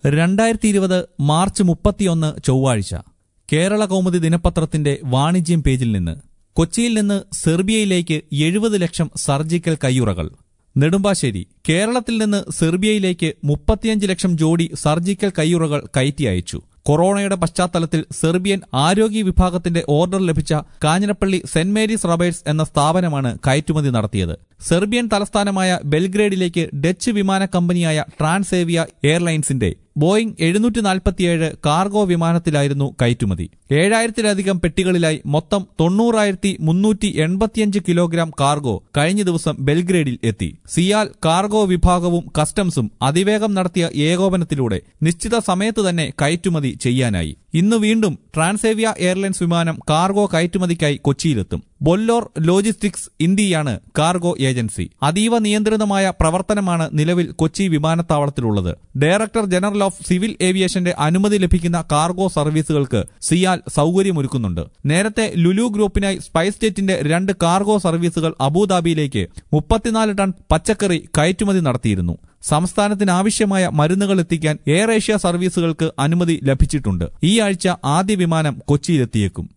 രണ്ടായിരത്തി ഇരുപത് മാർച്ച് മുപ്പത്തിയൊന്ന് ചൊവ്വാഴ്ച കേരള കൗമുദി ദിനപത്രത്തിന്റെ വാണിജ്യം പേജിൽ നിന്ന് കൊച്ചിയിൽ നിന്ന് സെർബിയയിലേക്ക് എഴുപത് ലക്ഷം സർജിക്കൽ കയ്യുറകൾ നെടുമ്പാശ്ശേരി കേരളത്തിൽ നിന്ന് സെർബിയയിലേക്ക് മുപ്പത്തിയഞ്ച് ലക്ഷം ജോഡി സർജിക്കൽ കയ്യുറകൾ കയറ്റി അയച്ചു കൊറോണയുടെ പശ്ചാത്തലത്തിൽ സെർബിയൻ ആരോഗ്യ വിഭാഗത്തിന്റെ ഓർഡർ ലഭിച്ച കാഞ്ഞിരപ്പള്ളി സെന്റ് മേരീസ് റബേഴ്സ് എന്ന സ്ഥാപനമാണ് കയറ്റുമതി നടത്തിയത് സെർബിയൻ തലസ്ഥാനമായ ബെൽഗ്രേഡിലേക്ക് ഡച്ച് വിമാന കമ്പനിയായ ട്രാൻസേവിയ എയർലൈൻസിന്റെ ബോയിംഗ് എഴുന്നൂറ്റി നാൽപ്പത്തിയേഴ് കാർഗോ വിമാനത്തിലായിരുന്നു കയറ്റുമതി ഏഴായിരത്തിലധികം പെട്ടികളിലായി മൊത്തം തൊണ്ണൂറായിരത്തി മുന്നൂറ്റി എൺപത്തിയഞ്ച് കിലോഗ്രാം കാർഗോ കഴിഞ്ഞ ദിവസം ബെൽഗ്രേഡിൽ എത്തി സിയാൽ കാർഗോ വിഭാഗവും കസ്റ്റംസും അതിവേഗം നടത്തിയ ഏകോപനത്തിലൂടെ നിശ്ചിത സമയത്ത് തന്നെ കയറ്റുമതി ചെയ്യാനായി ഇന്ന് വീണ്ടും ട്രാൻസേവിയ എയർലൈൻസ് വിമാനം കാർഗോ കയറ്റുമതിക്കായി കൊച്ചിയിലെത്തും ബൊല്ലോർ ലോജിസ്റ്റിക്സ് ഇന്ത്യയാണ് കാർഗോ ഏജൻസി അതീവ നിയന്ത്രിതമായ പ്രവർത്തനമാണ് നിലവിൽ കൊച്ചി വിമാനത്താവളത്തിലുള്ളത് ഡയറക്ടർ ജനറൽ ഓഫ് സിവിൽ ഏവിയേഷന്റെ അനുമതി ലഭിക്കുന്ന കാർഗോ സർവീസുകൾക്ക് സിയാൽ സൗകര്യമൊരുക്കുന്നുണ്ട് നേരത്തെ ലുലു ഗ്രൂപ്പിനായി സ്പൈസ് ജെറ്റിന്റെ രണ്ട് കാർഗോ സർവീസുകൾ അബുദാബിയിലേക്ക് മുപ്പത്തിനാല് ടൺ പച്ചക്കറി കയറ്റുമതി നടത്തിയിരുന്നു സംസ്ഥാനത്തിന് ആവശ്യമായ മരുന്നുകൾ എത്തിക്കാൻ എയർ ഏഷ്യ സർവീസുകൾക്ക് അനുമതി ലഭിച്ചിട്ടുണ്ട് ഈ ആഴ്ച ആദ്യ വിമാനം കൊച്ചിയിലെത്തിയേക്കും